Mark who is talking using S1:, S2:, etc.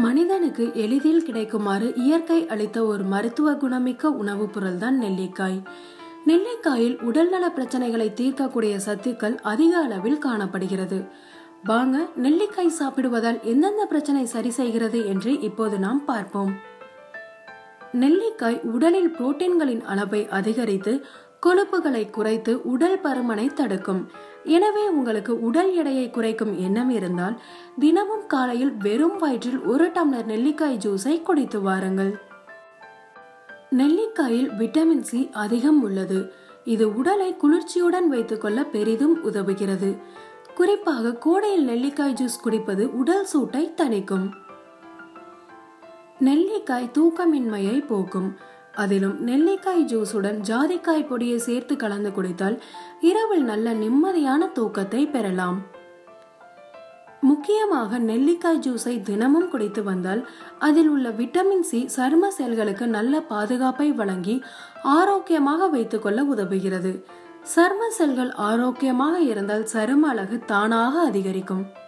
S1: மனிதனுக்கு எளிதில் கிடைக்குமாறு இயற்கை அளித்த ஒரு மருத்துவ குணமிக்க உணவுப் பொருள்தான் நெல்லிக்காய் நெல்லிக்காயில் உடல்நல பிரச்சனைகளை தீர்க்கக்கூடிய சத்துக்கள் அதிக அளவில் காணப்படுகிறது வாங்க நெல்லிக்காய் சாப்பிடுவதால் எந்தெந்த பிரச்சனை சரி செய்கிறது என்று இப்போது நாம் பார்ப்போம் நெல்லிக்காய் உடலில் புரோட்டீன்களின் அளவை அதிகரித்து கொழுப்புகளை குறைத்து உடல் பருமனை தடுக்கும் எனவே உங்களுக்கு உடல் எடையை குறைக்கும் எண்ணம் இருந்தால் தினமும் காலையில் வெறும் வயிற்றில் ஒரு டம்ளர் நெல்லிக்காய் ஜூஸை குடித்து வாருங்கள் நெல்லிக்காயில் விட்டமின் சி அதிகம் உள்ளது இது உடலை குளிர்ச்சியுடன் வைத்துக்கொள்ள பெரிதும் உதவுகிறது குறிப்பாக கோடையில் நெல்லிக்காய் ஜூஸ் குடிப்பது உடல் சூட்டை தணிக்கும் நெல்லிக்காய் தூக்கமின்மையை போக்கும் அதிலும் நெல்லிக்காய் ஜூஸுடன் ஜாதிக்காய் பொடியை சேர்த்து கலந்து குடித்தால் இரவில் நல்ல நிம்மதியான தூக்கத்தை பெறலாம் முக்கியமாக நெல்லிக்காய் ஜூஸை தினமும் குடித்து வந்தால் அதில் உள்ள விட்டமின் சி சரும செல்களுக்கு நல்ல பாதுகாப்பை வழங்கி ஆரோக்கியமாக வைத்துக்கொள்ள உதவுகிறது சர்ம செல்கள் ஆரோக்கியமாக இருந்தால் சரும அழகு தானாக அதிகரிக்கும்